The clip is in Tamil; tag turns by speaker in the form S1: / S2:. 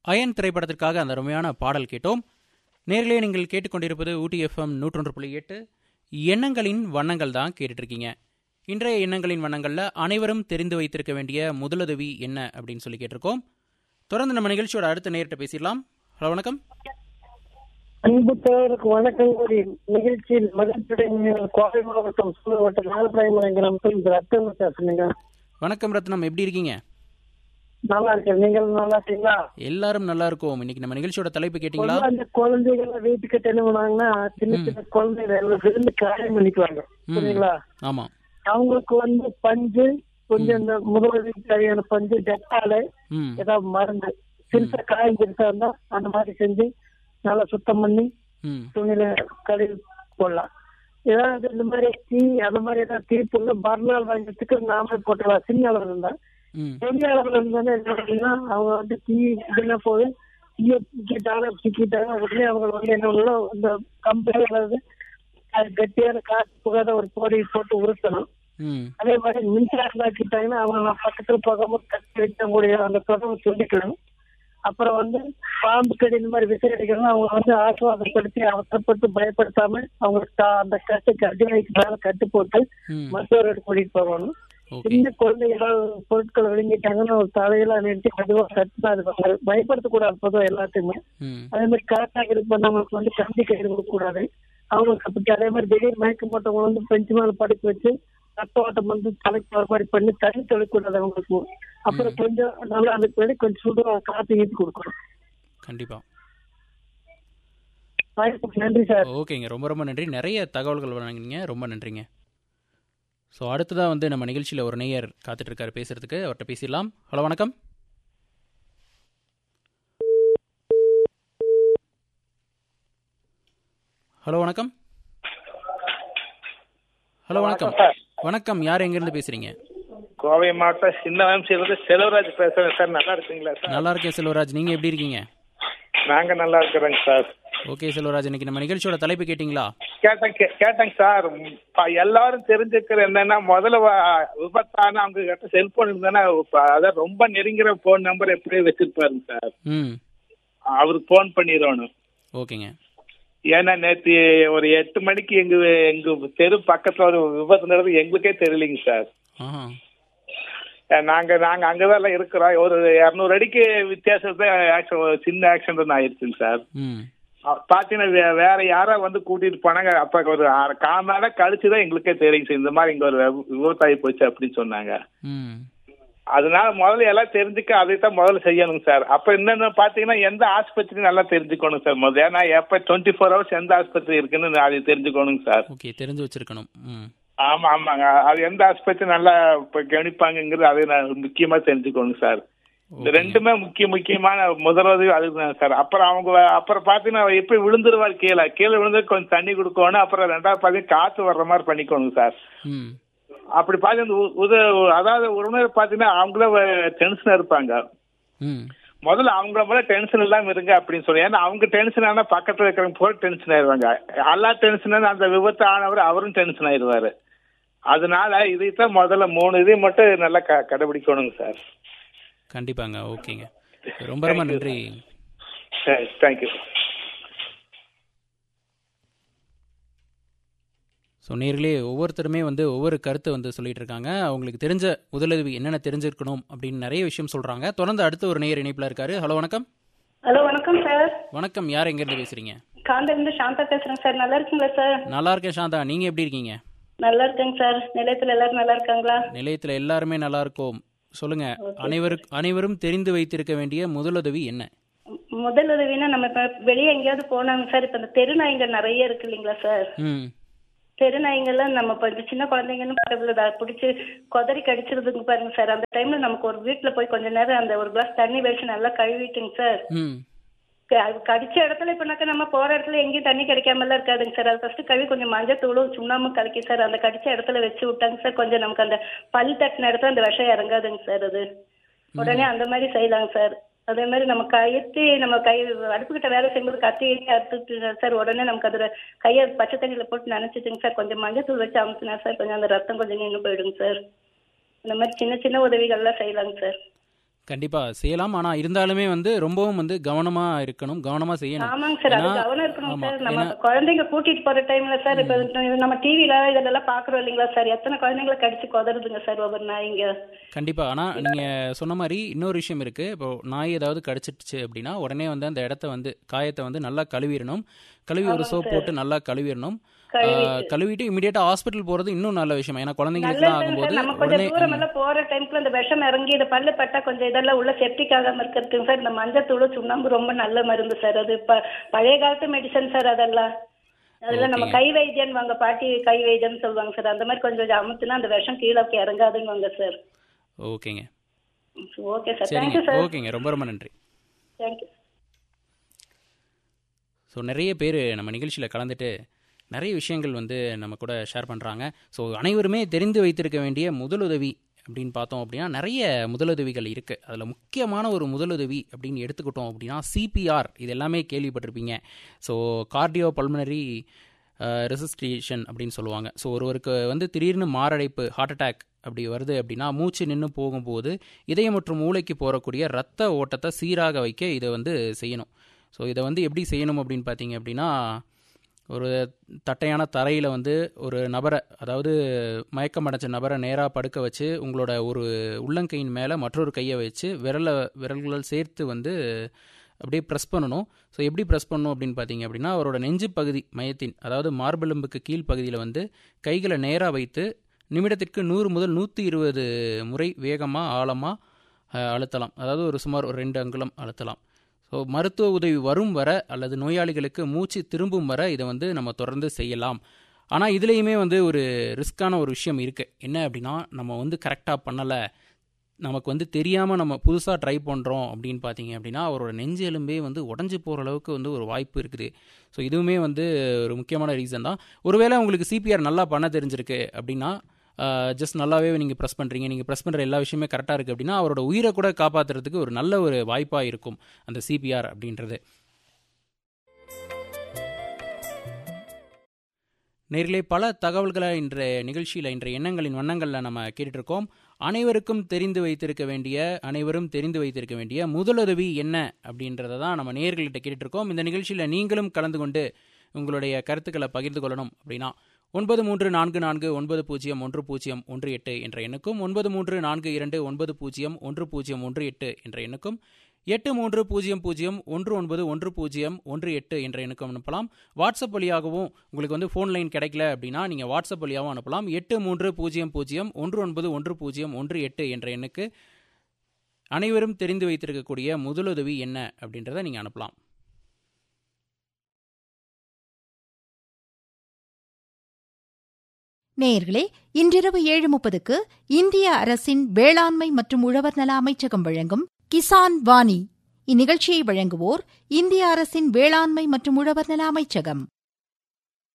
S1: அயன் திரைப்படத்திற்காக அந்த அருமையான பாடல் கேட்டோம் நேரிலே நீங்கள் கேட்டுக்கொண்டிருப்பது ஊட்டி எஃப்எம் நூற்றொன்று புள்ளி எட்டு எண்ணங்களின் வண்ணங்கள் தான் கேட்டுட்டு இருக்கீங்க இன்றைய எண்ணங்களின் வண்ணங்களில் அனைவரும் தெரிந்து வைத்திருக்க வேண்டிய முதலுதவி என்ன அப்படின்னு சொல்லி கேட்டிருக்கோம் தொடர்ந்து நம்ம நிகழ்ச்சியோட அடுத்த நேரிட்ட பேசிடலாம் ஹலோ வணக்கம்
S2: அன்பு தேவருக்கு வணக்கம் கூறி நிகழ்ச்சியில் மகிழ்ச்சியுடன் கோவை மாவட்டம் சூழவட்ட நாகப்பிராயமலை கிராமத்தில் ரத்தம் பேசுறீங்க
S1: வணக்கம் ரத்னம் எப்படி இருக்கீங்க
S2: நல்லா இருக்கேன் நீங்கள் நல்லா இருக்கீங்களா
S1: எல்லாரும் நல்லா இருக்கோம் இன்னைக்கு நம்ம நிகழ்ச்சியோட தலைப்பு கேட்டிங்களா
S2: பொதுவா அந்த குழந்தைகள் வீட்டுக்கு என்ன பண்ணுவாங்கன்னா சின்ன சின்ன குழந்தைகள் எல்லாம் விருந்து காயம் பண்ணிக்குவாங்க புரியுங்களா
S1: ஆமாம்
S2: அவங்களுக்கு வந்து பஞ்சு கொஞ்சம் இந்த முதலுதவிக்கு தேவையான பஞ்சு டெட்டால
S1: ம்
S2: ஏதாவது மருந்து சிறுசா காயம் பெருசா இருந்தா அந்த மாதிரி செஞ்சு நல்லா சுத்தம் பண்ணி
S1: ம்
S2: துணியில கழுவி போடலாம் ஏதாவது இந்த மாதிரி தீ அந்த மாதிரி ஏதாவது தீ புண்ணு மறுநாள் வாங்கிறதுக்கு நாமளே போட்டுக்கலாம் சின்ன அளவு இருந்தா
S1: ம்
S2: பெரிய அளவுல இருந்தாலும் என்ன பண்ணுன்னா அவங்க வந்து தீ இதுனா போது தீய சிக்கிட்டாங்க சிக்கிட்டாங்க உடனே அவங்க வந்து என்ன பண்ணணும் இந்த கம்பெனி அல்லது அது கட்டியான காசு புகாத ஒரு பொடி போட்டு உருட்டணும்
S1: ம்
S2: அதே மாதிரி மின்சாரம் ஆக்கிட்டாங்கன்னா அவங்க பக்கத்துல போகாம கட்டி வைக்கக்கூடிய அந்த தொடர்பு சொல்லிக்கணும் அப்புறம் வந்து பாம்பு கடி இந்த மாதிரி விசிறி அடிக்கணும் அவங்க வந்து ஆசுவாசப்படுத்தி அவசரப்பட்டு பயப்படுத்தாம அவங்களுக்கு தா- அந்த கட்டு கட்டி வைக்கிறாங்க கட்டு போட்டு
S1: ம்
S2: மருத்துவரோட கூட்டிட்டு போகணும்
S1: ஓகே
S2: சின்ன குழந்தைங்க ஏதாவது பொருட்கள் விழுங்கிட்டாங்கன்னா ஒரு தலையில நிறுத்தி மெதுவா கட்டுனா அது வந்து பயப்படுத்தக்கூடாது பொதுவாக எல்லாத்தையுமே
S1: ம்
S2: அதே மாதிரி கரெக்டாக இது பண்ணவங்களுக்கு வந்து கம்பி கயிறு கொடுக்கக்கூடாது அவங்களுக்கு அப்படி அதே மாதிரி திடீர் மயக்கம் போட்டவங்க வந்து பெஞ்சு மேல படுக்க வச்சு ரத்த ஓட்டம் வந்து தலைக்கு வர மாதிரி பண்ணி தண்ணி தொலைக்கூடாது அவங்களுக்கு அப்புறம் கொஞ்சம் நல்லா அதுக்கு வேண்டி கொஞ்சம் சுடுவா காத்து ஈத்து கொடுக்கணும்
S1: கண்டிப்பாக
S2: வாய்ப்புக்கு நன்றி சார்
S1: ஓகேங்க ரொம்ப ரொம்ப நன்றி நிறைய தகவல்கள் வழங்கினீங்க ரொம்ப நன்றிங்க ஸோ அடுத்ததாக வந்து நம்ம நிகழ்ச்சியில் ஒரு நேயர் காத்துட்டு இருக்காரு பேசுறதுக்கு அவர்கிட்ட பேசிடலாம் ஹலோ வணக்கம் ஹலோ வணக்கம் ஹலோ வணக்கம் வணக்கம் யார் எங்கேருந்து பேசுறீங்க
S3: கோவை மாவட்டம் சின்ன வம்சியிலிருந்து செல்வராஜ் பேசுறேன் சார் நல்லா இருக்கீங்களா சார்
S1: நல்லா இருக்கேன் செல்வராஜ் நீங்கள் எப்படி இருக்கீங்க
S3: நாங்க நல்லா இருக்கிறோங்க சார்
S1: ஓகே செல்வராஜ் இன்னைக்கு நம்ம நிகழ்ச்சியோட தலைப்பு கேட்டிங்களா
S3: கேட்டேன் கே- கேட்டேங்க சார் ம், ப- எல்லாரும் தெரிஞ்சுக்கிற என்னன்னா முதல்ல வ- விபத்தான அவங்க கிட்ட செல்போன் இருந்தானா ப- அதான் ரொம்ப நெருங்கிற போன் நம்பர் எப்படி வச்சிருப்பாருங்க சார்
S1: ம்
S3: அவருக்கு ஃபோன் பண்ணிடணும்
S1: ஓகேங்க
S3: ஏன்னா நேத்து ஒரு எட்டு மணிக்கு எங்க எங்க தெரு பக்கத்துல ஒரு விபத்து நடந்து எங்களுக்கே தெரியலைங்க சார்
S1: ஆஹா
S3: அஹ் நாங்க நாங்க அங்கதான் இருக்கிறோம் ஒரு இரநூறு அடிக்கு வித்தியாசத்துல ஆக்ஷன் சின்ன ஆக்சிடென்ட் ஆயிருச்சுங்க சார்
S1: ம்
S3: அஹ் பாத்தீங்கன்னா வே- வேற யாரோ வந்து கூட்டிட்டு போனாங்க அப்ப ஒரு அரை கால் மணி நேரம் கழிச்சுதான் எங்களுக்கே தெரியும் சார் இந்த மாதிரி இங்க ஒரு விப- விபத்தாகி போச்சு அப்படின்னு சொன்னாங்க
S1: ம்
S3: அதனால முதல்ல எல்லாம் தெரிஞ்சுக்க அதை தான் முதல்ல செய்யணுங்க சார் அப்ப என்னன்னு பாத்தீங்கன்னா எந்த ஆஸ்பத்திரி நல்லா தெரிஞ்சுக்கணும் சார் முதல்ல ஏன்னா எப்ப டுவெண்ட்டி ஃபோர் ஹவர்ஸ் எந்த ஆஸ்பத்திரி இருக்குன்னு அதை தெரிஞ்சுக்கணுங்க சார்
S1: ஓகே தெரிஞ்சு வச்சிருக்கணும் ம்
S3: ஆமா ஆமாங்க அது எந்த ஆஸ்பத்திரி நல்லா இப்ப கவனிப்பாங்கங்கிறது அதை நான் முக்கியமா தெரிஞ்சுக்கணும் சார் இந்த ரெண்டுமே முக்கிய முக்கியமான முதலுதவி அதுதான் சார் அப்புறம் அவங்க அப்புறம் பாத்தீங்கன்னா எப்படி விழுந்துருவார் கீழே கீழே விழுந்து கொஞ்சம் தண்ணி கொடுக்கணும் அப்புறம் ரெண்டாவது பாத்தீங்கன்னா காத்து வர்ற மாதிரி பண்ணிக்கணும் சார்
S1: ம்
S3: அப்படி பாத்தீங்கன்னா உ- உத அதாவது உறவினர் பாத்தீங்கன்னா அவங்களே டென்ஷனா இருப்பாங்க
S1: ம்
S3: முதல்ல அவங்கள மேல டென்ஷன் இல்லாம இருங்க அப்படின்னு சொல்லி ஏன்னா அவங்க டென்ஷன் ஆனா பக்கத்துல இருக்கிறவங்க போல டென்ஷன் ஆயிருவாங்க எல்லா டென்ஷன் அந்த விபத்து ஆனவர் அவரும் டென்ஷன் ஆயிருவாரு அதனால இதைத்தான் முதல்ல மூணு இதையும் மட்டும் நல்லா க கடைபிடிக்கணுங்க சார்
S1: கண்டிப்பாங்க ஓகேங்க ரொம்ப ரொம்ப நன்றி
S3: சரி தேங்க்யூ
S1: ஸோ நேர்களே ஒவ்வொருத்தருமே வந்து ஒவ்வொரு கருத்தை வந்து சொல்லிட்டு இருக்காங்க அவங்களுக்கு தெரிஞ்ச முதலுதவி என்னென்ன தெரிஞ்சிருக்கணும் அப்படின்னு நிறைய விஷயம் சொல்றாங்க தொடர்ந்து அடுத்த ஒரு நேயர் இணைப்பில் இருக்காரு ஹலோ வணக்கம்
S4: ஹலோ வணக்கம் சார்
S1: வணக்கம் யார் எங்கேருந்து பேசுறீங்க
S4: காந்திலிருந்து சாந்தா பேசுறேன் சார் நல்லா இருக்கீங்களா சார்
S1: நல்லா இருக்கேன் சாந்தா நீங்க எப்படி இருக்கீங்க
S4: நல்லா இருக்கேங்க சார் நிலையத்துல எல்லாரும் நல்லா இருக்காங்களா
S1: நிலையத்தில் எல்லாருமே நல்லா இருக்கோம் சொல்லுங்க அனைவருக்கு அனைவரும் தெரிந்து வைத்திருக்க வேண்டிய முதலுதவி என்ன
S4: மு- முதல் உதவினா நம்ம இப்ப வெளியே எங்கேயாவது போனாங்க சார் இப்ப இந்த தெரு நாய்ங்க நிறைய இருக்கு இல்லைங்களா சார்
S1: ம்
S4: தெரு நாய்ங்கெல்லாம் நம்ம இப்ப இந்த சின்ன குழந்தைங்கன்னு பக்கத்துல அதை பிடிச்சி கொதறி கடிச்சிருதுங்க பாருங்க சார் அந்த டைம்ல நமக்கு ஒரு வீட்டுல போய் கொஞ்ச நேரம் அந்த ஒரு கிளாஸ் தண்ணி வச்சு நல்லா கழுவிட்டுங்க சார்
S1: ம்
S4: க- அது கடிச்ச இடத்துல இப்பனாக்கா நம்ம போற இடத்துல எங்கேயும் தண்ணி கிடைக்காமலாம் இருக்காதுங்க சார் அது ஃபர்ஸ்ட் கழுவி கொஞ்சம் மஞ்சத்தூளும் சுண்ணாமும் கலக்கி சார் அந்த கடிச்ச இடத்துல வச்சு விட்டாங்க சார் கொஞ்சம் நமக்கு அந்த பல் தட்டின இடத்துல அந்த விஷம் இறங்காதுங்க சார் அது உடனே அந்த மாதிரி செய்யலாங்க சார் அதே மாதிரி நம்ம கயத்தி நம்ம கை அடுப்புக்கிட்ட வேலை செய்யும்போது கத்தி அறுத்துட்டு சார் உடனே நமக்கு அதில் கையை பச்சை தண்ணியில் போட்டு நினைச்சிட்டுங்க சார் கொஞ்சம் மஞ்சத்தூள் வச்சு அமுத்துனா சார் கொஞ்சம் அந்த ரத்தம் கொஞ்சம் நின்று போயிடுங்க சார் இந்த மாதிரி சின்ன சின்ன உதவிகள்லாம் செய்யலாங்க சார்
S1: கண்டிப்பா செய்யலாம் ஆனா இருந்தாலுமே வந்து ரொம்பவும் வந்து கவனமா இருக்கணும் கவனமா செய்யணும்
S4: ஆமாங்க சார் அது
S1: ஏன்னா-
S4: கவனம் இருக்கணும்
S1: ஆமா,
S4: சார் நம்ம
S1: ஏன்னா-
S4: குழந்தைங்க கூட்டிட்டு போற டைம்ல சார் இப்ப இது நம்ம டிவில இதெல்லாம் பாக்குறோம் இல்லைங்களா சார் எத்தனை குழந்தைங்களை கடிச்சு கொதறுதுங்க சார் ஒவ்வொரு நாய்ங்க
S1: கண்டிப்பா ஆனா நீங்க சொன்ன மாதிரி இன்னொரு விஷயம் இருக்கு இப்போ நாய் ஏதாவது கடிச்சிடுச்சு அப்படின்னா உடனே வந்து அந்த இடத்த வந்து காயத்தை வந்து நல்லா கழுவிடணும் கழுவி ஒரு சோப் போட்டு நல்லா கழுவிடணும் ஆஹ், கழுவிட்டு இமீடியட்டா ஹாஸ்பிட்டல் போறது இன்னும் நல்ல விஷயம் ஏன்னா குழந்தைங்களுக்குலாம்
S4: நல்லது
S1: ஆகும்போது
S4: சார் நம்ம கொஞ்சம்
S1: உடனே
S4: தூரம் எல்லாம் போற டைம்ல இந்த விஷம் இறங்கி இந்த பல்லு பட்டா கொஞ்சம் இதெல்லாம் உள்ள செப்டிக் ஆகாம இருக்கிறதுக்கு சார் இந்த மஞ்சத்தூள் சுண்ணாம்பு ரொம்ப நல்ல மருந்து சார் அது ப- பழைய காலத்து மெடிசன் சார் அதெல்லாம் அதெல்லாம் நம்ம கை வைத்தியன் வாங்க பாட்டி கை வைத்தியன்னு சொல்லுவாங்க சார் அந்த மாதிரி கொஞ்சம் அமுத்துனா அந்த விஷம் கீழே இறங்காதுன்னு வாங்க சார்
S1: ஓகேங்க
S4: ஓகே சார்
S1: சரிங்க
S4: தேங்க்யூ சார்
S1: ஓகேங்க ரொம்ப ரொம்ப நன்றி
S4: தேங்க்யூ
S1: ஸோ நிறைய பேர் நம்ம நிகழ்ச்சியில் கலந்துட்டு நிறைய விஷயங்கள் வந்து நம்ம கூட ஷேர் பண்ணுறாங்க ஸோ அனைவருமே தெரிந்து வைத்திருக்க வேண்டிய முதலுதவி அப்படின்னு பார்த்தோம் அப்படின்னா நிறைய முதலுதவிகள் இருக்குது அதில் முக்கியமான ஒரு முதலுதவி அப்படின்னு எடுத்துக்கிட்டோம் அப்படின்னா சிபிஆர் இது எல்லாமே கேள்விப்பட்டிருப்பீங்க ஸோ கார்டியோ பல்மனரி ரெசிஸ்ட்ரேஷன் அப்படின்னு சொல்லுவாங்க ஸோ ஒருவருக்கு வந்து திடீர்னு மாரடைப்பு ஹார்ட் அட்டாக் அப்படி வருது அப்படின்னா மூச்சு நின்று போகும்போது இதயம் மற்றும் மூளைக்கு போகக்கூடிய ரத்த ஓட்டத்தை சீராக வைக்க இதை வந்து செய்யணும் ஸோ இதை வந்து எப்படி செய்யணும் அப்படின்னு பார்த்தீங்க அப்படின்னா ஒரு தட்டையான தரையில் வந்து ஒரு நபரை அதாவது மயக்கம் அடைஞ்ச நபரை நேராக படுக்க வச்சு உங்களோட ஒரு உள்ளங்கையின் மேலே மற்றொரு கையை வச்சு விரலை விரல்கள் சேர்த்து வந்து அப்படியே ப்ரெஸ் பண்ணணும் ஸோ எப்படி ப்ரெஸ் பண்ணணும் அப்படின்னு பார்த்தீங்க அப்படின்னா அவரோட நெஞ்சு பகுதி மையத்தின் அதாவது மார்பெலும்புக்கு கீழ் பகுதியில் வந்து கைகளை நேராக வைத்து நிமிடத்திற்கு நூறு முதல் நூற்றி இருபது முறை வேகமாக ஆழமாக அழுத்தலாம் அதாவது ஒரு சுமார் ஒரு ரெண்டு அங்குலம் அழுத்தலாம் ஸோ மருத்துவ உதவி வரும் வர அல்லது நோயாளிகளுக்கு மூச்சு திரும்பும் வர இதை வந்து நம்ம தொடர்ந்து செய்யலாம் ஆனால் இதுலேயுமே வந்து ஒரு ரிஸ்க்கான ஒரு விஷயம் இருக்குது என்ன அப்படின்னா நம்ம வந்து கரெக்டாக பண்ணலை நமக்கு வந்து தெரியாமல் நம்ம புதுசாக ட்ரை பண்ணுறோம் அப்படின்னு பார்த்தீங்க அப்படின்னா அவரோட நெஞ்சு எலும்பே வந்து உடஞ்சி போகிற அளவுக்கு வந்து ஒரு வாய்ப்பு இருக்குது ஸோ இதுவுமே வந்து ஒரு முக்கியமான ரீசன் தான் ஒருவேளை உங்களுக்கு சிபிஆர் நல்லா பண்ண தெரிஞ்சிருக்கு அப்படின்னா ஜஸ்ட் நல்லாவே நீங்கள் ப்ரெஸ் பண்ணுறீங்க நீங்கள் ப்ரெஸ் பண்ணுற எல்லா விஷயமே கரெக்டாக இருக்குது அப்படின்னா அவரோட உயிரை கூட காப்பாற்றுறதுக்கு ஒரு நல்ல ஒரு வாய்ப்பாக இருக்கும் அந்த சிபிஆர் அப்படின்றது நேரிலே பல தகவல்களை இன்றைய நிகழ்ச்சியில் இன்றைய எண்ணங்களின் வண்ணங்களில் நம்ம கேட்டுட்டு இருக்கோம் அனைவருக்கும் தெரிந்து வைத்திருக்க வேண்டிய அனைவரும் தெரிந்து வைத்திருக்க வேண்டிய முதலுதவி என்ன அப்படின்றத தான் நம்ம நேர்கள்கிட்ட கேட்டுட்டு இருக்கோம் இந்த நிகழ்ச்சியில் நீங்களும் கலந்து கொண்டு உங்களுடைய கருத்துக்களை பகிர்ந்து கொள்ளணும் அப்படின்னா ஒன்பது மூன்று நான்கு நான்கு ஒன்பது பூஜ்ஜியம் ஒன்று பூஜ்ஜியம் ஒன்று எட்டு என்ற எண்ணுக்கும் ஒன்பது மூன்று நான்கு இரண்டு ஒன்பது பூஜ்ஜியம் ஒன்று பூஜ்ஜியம் ஒன்று எட்டு என்ற எண்ணுக்கும் எட்டு மூன்று பூஜ்ஜியம் பூஜ்ஜியம் ஒன்று ஒன்பது ஒன்று பூஜ்ஜியம் ஒன்று எட்டு என்ற எண்ணுக்கும் அனுப்பலாம் வாட்ஸ்அப் வழியாகவும் உங்களுக்கு வந்து ஃபோன் லைன் கிடைக்கல அப்படின்னா நீங்கள் வாட்ஸ்அப் வழியாகவும் அனுப்பலாம் எட்டு மூன்று பூஜ்ஜியம் பூஜ்ஜியம் ஒன்று ஒன்பது ஒன்று பூஜ்ஜியம் ஒன்று எட்டு என்ற எண்ணுக்கு அனைவரும் தெரிந்து வைத்திருக்கக்கூடிய முதலுதவி என்ன அப்படின்றத நீங்கள் அனுப்பலாம்
S5: நேயர்களே இன்றிரவு ஏழு முப்பதுக்கு இந்திய அரசின் வேளாண்மை மற்றும் உழவர் நல அமைச்சகம் வழங்கும் கிசான் வாணி இந்நிகழ்ச்சியை வழங்குவோர் இந்திய அரசின் வேளாண்மை மற்றும் உழவர் நல அமைச்சகம்